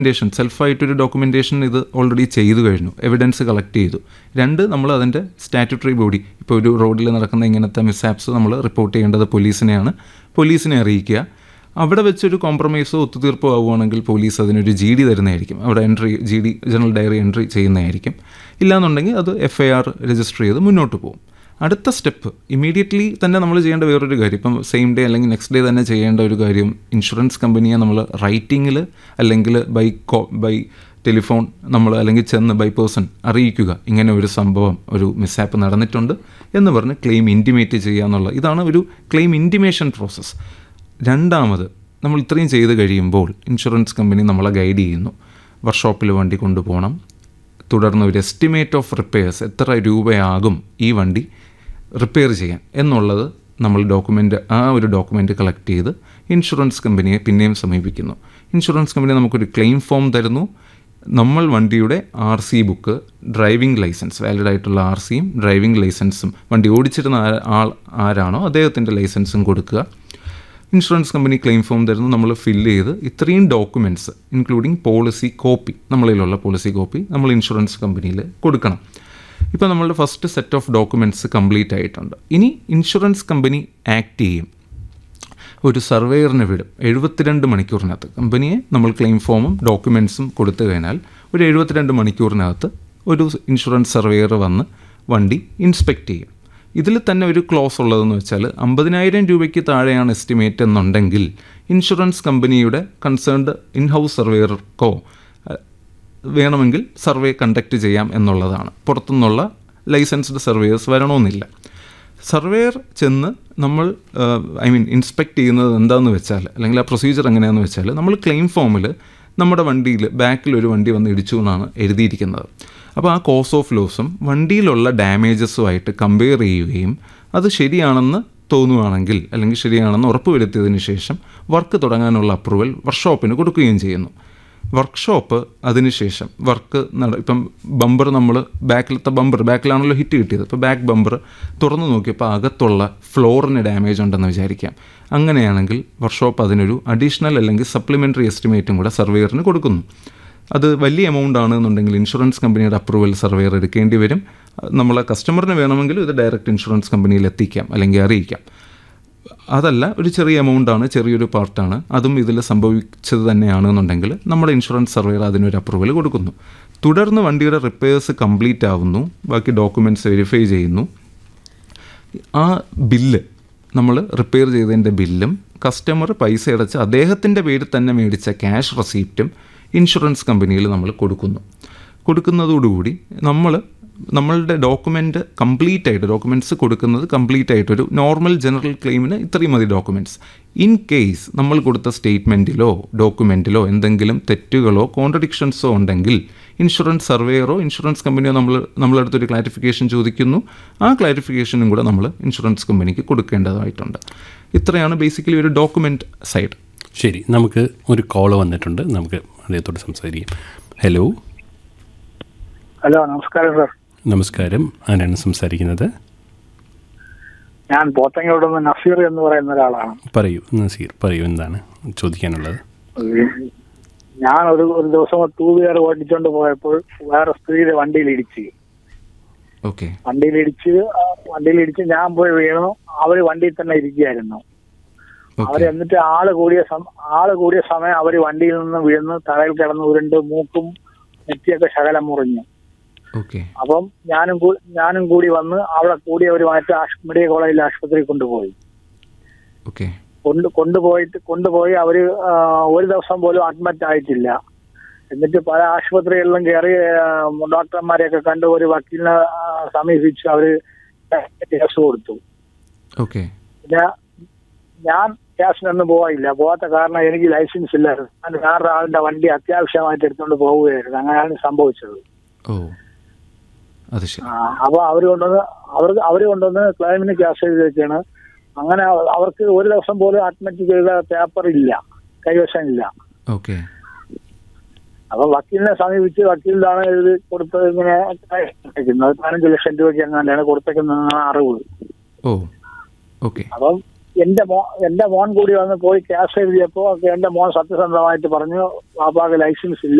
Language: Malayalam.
ഡോക്യുമെൻറ്റേഷൻ സെൽഫായിട്ടൊരു ഡോക്യുമെൻറ്റേഷൻ ഇത് ഓൾറെഡി ചെയ്തു കഴിഞ്ഞു എവിഡൻസ് കളക്ട് ചെയ്തു രണ്ട് നമ്മൾ അതിൻ്റെ സ്റ്റാറ്റുട്ടറി ബോഡി ഇപ്പോൾ ഒരു റോഡിൽ നടക്കുന്ന ഇങ്ങനത്തെ മിസ്സാപ്സ് നമ്മൾ റിപ്പോർട്ട് ചെയ്യേണ്ടത് പോലീസിനെയാണ് പോലീസിനെ അറിയിക്കുക അവിടെ വെച്ചൊരു കോംപ്രമൈസോ ഒത്തുതീർപ്പോ ആവുകയാണെങ്കിൽ പോലീസ് അതിനൊരു ജി ഡി തരുന്നതായിരിക്കും അവിടെ entry G D general diary entry ചെയ്യുന്നതായിരിക്കും ഇല്ലാന്നുണ്ടെങ്കിൽ അത് എഫ് ഐ ആർ രജിസ്റ്റർ ചെയ്ത് മുന്നോട്ട് പോകും അടുത്ത സ്റ്റെപ്പ് ഇമീഡിയറ്റ്ലി തന്നെ നമ്മൾ ചെയ്യേണ്ട വേറൊരു കാര്യം ഇപ്പം സെയിം ഡേ അല്ലെങ്കിൽ നെക്സ്റ്റ് ഡേ തന്നെ ചെയ്യേണ്ട ഒരു കാര്യം ഇൻഷുറൻസ് കമ്പനിയെ നമ്മൾ റൈറ്റിങ്ങിൽ അല്ലെങ്കിൽ ബൈ കോ ബൈ ടെലിഫോൺ നമ്മൾ അല്ലെങ്കിൽ ചെന്ന് ബൈ പേഴ്സൺ അറിയിക്കുക ഇങ്ങനെ ഒരു സംഭവം ഒരു മിസ്സാപ്പ് നടന്നിട്ടുണ്ട് എന്ന് പറഞ്ഞ് ക്ലെയിം ഇൻറ്റിമേറ്റ് ചെയ്യുക എന്നുള്ള ഇതാണ് ഒരു ക്ലെയിം ഇൻറ്റിമേഷൻ പ്രോസസ്സ് രണ്ടാമത് നമ്മൾ ഇത്രയും ചെയ്ത് കഴിയുമ്പോൾ ഇൻഷുറൻസ് കമ്പനി നമ്മളെ ഗൈഡ് ചെയ്യുന്നു വർക്ക്ഷോപ്പിൽ വണ്ടി കൊണ്ടുപോകണം തുടർന്ന് ഒരു എസ്റ്റിമേറ്റ് ഓഫ് റിപ്പയേഴ്സ് എത്ര രൂപയാകും ഈ വണ്ടി റിപ്പയർ ചെയ്യാൻ എന്നുള്ളത് നമ്മൾ ഡോക്യുമെൻ്റ് ആ ഒരു ഡോക്യുമെൻ്റ് കളക്ട് ചെയ്ത് ഇൻഷുറൻസ് കമ്പനിയെ പിന്നെയും സമീപിക്കുന്നു ഇൻഷുറൻസ് കമ്പനി നമുക്കൊരു ക്ലെയിം ഫോം തരുന്നു നമ്മൾ വണ്ടിയുടെ R C book driving licence valid ആയിട്ടുള്ള ആർ സിയും ഡ്രൈവിംഗ് ലൈസൻസും വണ്ടി ഓടിച്ചിരുന്ന ആ- ആൾ ആരാണോ അദ്ദേഹത്തിൻ്റെ ലൈസൻസും കൊടുക്കുക ഇൻഷുറൻസ് കമ്പനി ക്ലെയിം ഫോം തരുന്നു നമ്മൾ ഫില്ല് ചെയ്ത് ഇത്രയും ഡോക്യുമെൻറ്റ്സ് ഇൻക്ലൂഡിങ് പോളിസി കോപ്പി നമ്മളിലുള്ള പോളിസി കോപ്പി നമ്മൾ ഇൻഷുറൻസ് കമ്പനിയിൽ കൊടുക്കണം ഇപ്പോൾ നമ്മളുടെ first set of documents complete ആയിട്ടുണ്ട് ഇനി ഇൻഷുറൻസ് കമ്പനി ആക്ട് ചെയ്യും ഒരു സർവേയറിനെ വിടും എഴുപത്തിരണ്ട് മണിക്കൂറിനകത്ത് കമ്പനിയെ നമ്മൾ ക്ലെയിം ഫോമും ഡോക്യുമെൻറ്റ്സും കൊടുത്തു കഴിഞ്ഞാൽ ഒരു എഴുപത്തിരണ്ട് മണിക്കൂറിനകത്ത് ഒരു ഇൻഷുറൻസ് സർവേയർ വന്ന് വണ്ടി ഇൻസ്പെക്ട് ചെയ്യും ഇതിൽ തന്നെ ഒരു ക്ലോസ് ഉള്ളതെന്ന് വെച്ചാൽ അമ്പതിനായിരം രൂപയ്ക്ക് താഴെയാണ് എസ്റ്റിമേറ്റ് എന്നുണ്ടെങ്കിൽ ഇൻഷുറൻസ് കമ്പനിയുടെ കൺസേൺഡ് ഇൻ ഹൗസ് സർവേയർക്കോ വേണമെങ്കിൽ സർവേ കണ്ടക്ട് ചെയ്യാം എന്നുള്ളതാണ് പുറത്തുനിന്നുള്ള ലൈസൻസ്ഡ് സർവേയേഴ്സ് വരണമെന്നില്ല സർവേയർ ചെന്ന് നമ്മൾ ഐ മീൻ ഇൻസ്പെക്ട് ചെയ്യുന്നത് എന്താണെന്ന് വെച്ചാൽ അല്ലെങ്കിൽ ആ പ്രൊസീജിയർ എങ്ങനെയാണെന്ന് വെച്ചാൽ നമ്മൾ ക്ലെയിം ഫോമിൽ നമ്മുടെ വണ്ടിയിൽ ബാക്കിൽ ഒരു വണ്ടി വന്ന് ഇടിച്ചു എന്നാണ് എഴുതിയിരിക്കുന്നത് അപ്പോൾ ആ കോസ് ഓഫ് ലോസും വണ്ടിയിലുള്ള ഡാമേജസുമായിട്ട് കമ്പയർ ചെയ്യുകയും അത് ശരിയാണെന്ന് തോന്നുകയാണെങ്കിൽ അല്ലെങ്കിൽ ശരിയാണെന്ന് ഉറപ്പുവരുത്തിയതിന് ശേഷം വർക്ക് തുടങ്ങാനുള്ള അപ്രൂവൽ വർക്ക്ഷോപ്പിന് കൊടുക്കുകയും ചെയ്യുന്നു വർക്ക്ഷോപ്പ് അതിനുശേഷം വർക്ക് നട ഇപ്പം ബമ്പർ നമ്മൾ ബാക്കിലത്തെ ബമ്പർ ബാക്കിലാണല്ലോ ഹിറ്റ് കിട്ടിയത് ഇപ്പോൾ ബാക്ക് ബമ്പർ തുറന്നു നോക്കിയപ്പോൾ അകത്തുള്ള ഫ്ലോറിന് ഡാമേജ് ഉണ്ടെന്ന് വിചാരിക്കാം അങ്ങനെയാണെങ്കിൽ വർക്ക്ഷോപ്പ് അതിനൊരു അഡീഷണൽ അല്ലെങ്കിൽ സപ്ലിമെൻ്ററി എസ്റ്റിമേറ്റും കൂടെ സർവേയറിന് കൊടുക്കുന്നു അത് വലിയ എമൗണ്ട് ആണെന്നുണ്ടെങ്കിൽ ഇൻഷുറൻസ് കമ്പനിയുടെ അപ്രൂവൽ സർവേയർ എടുക്കേണ്ടി വരും നമ്മളെ കസ്റ്റമറിന് വേണമെങ്കിൽ ഇത് ഡയറക്റ്റ് ഇൻഷുറൻസ് കമ്പനിയിൽ എത്തിക്കാം അല്ലെങ്കിൽ അറിയിക്കാം അതല്ല ഒരു ചെറിയ എമൗണ്ടാണ് ചെറിയൊരു പാർട്ടാണ് അതും ഇതിൽ സംഭവിച്ചത് തന്നെയാണെന്നുണ്ടെങ്കിൽ നമ്മുടെ ഇൻഷുറൻസ് സർവേയർ അതിനൊരു അപ്രൂവൽ കൊടുക്കുന്നു തുടർന്ന് വണ്ടിയുടെ റിപ്പയേഴ്സ് കംപ്ലീറ്റ് ആവുന്നു ബാക്കി ഡോക്യുമെൻറ്റ്സ് വെരിഫൈ ചെയ്യുന്നു ആ ബില്ല് നമ്മൾ റിപ്പയർ ചെയ്തതിൻ്റെ ബില്ലും കസ്റ്റമർ പൈസ അടച്ച് അദ്ദേഹത്തിൻ്റെ പേരിൽ തന്നെ മേടിച്ച ക്യാഷ് റെസീപ്റ്റും ഇൻഷുറൻസ് കമ്പനിയിൽ നമ്മൾ കൊടുക്കുന്നു കൊടുക്കുന്നതോടുകൂടി നമ്മൾ നമ്മളുടെ ഡോക്യുമെൻ്റ് കംപ്ലീറ്റ് ആയിട്ട് ഡോക്യുമെൻറ്റ്സ് കൊടുക്കുന്നത് കംപ്ലീറ്റ് ആയിട്ടൊരു നോർമൽ ജനറൽ ക്ലെയിമിന് ഇത്രയും മതി ഡോക്യുമെൻറ്റ്സ് ഇൻ കേസ് നമ്മൾ കൊടുത്ത സ്റ്റേറ്റ്മെൻറ്റിലോ ഡോക്യുമെൻറ്റിലോ എന്തെങ്കിലും തെറ്റുകളോ കോൺട്രഡിക്ഷൻസോ ഉണ്ടെങ്കിൽ ഇൻഷുറൻസ് സർവേയറോ ഇൻഷുറൻസ് കമ്പനിയോ നമ്മൾ നമ്മളടുത്തൊരു ക്ലാരിഫിക്കേഷൻ ചോദിക്കുന്നു ആ ക്ലാരിഫിക്കേഷനും കൂടെ നമ്മൾ ഇൻഷുറൻസ് കമ്പനിക്ക് കൊടുക്കേണ്ടതായിട്ടുണ്ട് ഇത്രയാണ് ബേസിക്കലി ഒരു ഡോക്യുമെൻറ്റ് സൈഡ് ശരി നമുക്ക് ഒരു കോൾ വന്നിട്ടുണ്ട് നമുക്ക് അദ്ദേഹത്തോട് സംസാരിക്കാം ഹലോ ഹലോ നമസ്കാരം സാർ നമസ്കാരം ആരാണ് സംസാരിക്കുന്നത് ഞാൻ പോത്തങ്ങോട് നിന്ന് നസീർ എന്ന് പറയുന്ന ഒരാളാണ് പറയൂ നസീർ പറയൂ എന്താണ് ചോദിക്കാനുള്ളത് ഞാൻ ഒരു ഒരു ദിവസം ടൂ വീലർ ഓടിച്ചോണ്ട് പോയപ്പോൾ വേറെ സ്ത്രീയുടെ വണ്ടിയിൽ ഇടിച്ച് ഓക്കെ വണ്ടിയിൽ ഇടിച്ച് ആ, വണ്ടിയിൽ ഇടിച്ച് ഞാൻ പോയി വീണു അവര് വണ്ടിയിൽ തന്നെ ഇരിക്കുകയായിരുന്നു അവര് ഓക്കെ എന്നിട്ട് ആള് കൂടിയ സം- ആള് കൂടിയ സമയം അവര് വണ്ടിയിൽ നിന്ന് വീണ് തലയിൽ കിടന്ന് ഉരുണ്ട് മൂക്കും നെറ്റിയൊക്കെ ശകലം മുറിഞ്ഞു ഓക്കെ അപ്പം ഞാനും കൂ- ഞാനും കൂടി വന്ന് അവിടെ കൂടിയവരുമായിട്ട് ആശ് മെഡിക്കൽ കോളേജിൽ ആശുപത്രിയിൽ കൊണ്ടുപോയി ഓക്കെ കൊണ്ട് കൊണ്ടുപോയിട്ട് കൊണ്ടുപോയി അവര് ആ, ഒരു ദിവസം പോലും അഡ്മിറ്റ് ആയിട്ടില്ല എന്നിട്ട് പല ആശുപത്രികളിലും കയറി ആ, ഡോക്ടർമാരെയൊക്കെ കണ്ട് ഒരു വക്കീലിനെ ആ, സമീപിച്ച് അവര് കേസ് കൊടുത്തു ഓക്കെ പിന്നെ ഞാൻ കേസിനൊന്നും പോയില്ല പോകാത്ത കാരണം എനിക്ക് ലൈസൻസ് ഇല്ലായിരുന്നു ഞാൻ വേറെ ആളിന്റെ വണ്ടി അത്യാവശ്യമായിട്ട് എടുത്തുകൊണ്ട് പോവുകയായിരുന്നു അങ്ങനെയാണ് സംഭവിച്ചത് ഓ അത് ശരി ആ, അപ്പൊ അവര് കൊണ്ടുവന്ന് അവർക്ക് അവര് കൊണ്ടുവന്ന് ക്ലൈമിന് ക്യാഷ് ചെയ്ത് വെച്ചാണ് അങ്ങനെ അവ- അവർക്ക് ഒരു ദിവസം പോലും അഡ്മിറ്റ് ചെയ്ത പേപ്പർ ഇല്ല കൈവശം ഇല്ല ഓക്കെ അപ്പൊ വക്കീലിനെ സമീപിച്ച് വക്കീലിലാണ് ഇത് കൊടുത്തത് ഇങ്ങനെ അയക്കുന്നത് പതിനഞ്ച് ലക്ഷം രൂപയ്ക്ക് എങ്ങാണ്ടാണ് കൊടുത്തേക്കുന്നതെന്നാണ് അറിവ് ഓ ഓക്കെ അപ്പം എന്റെ മോ എന്റെ മോൻ കൂടി വന്ന് പോയി ക്യാഷ് എഴുതിയപ്പോ എന്റെ മോൻ സത്യസന്ധമായിട്ട് പറഞ്ഞു പാപ്പാക്ക് ലൈസൻസ് ഇല്ല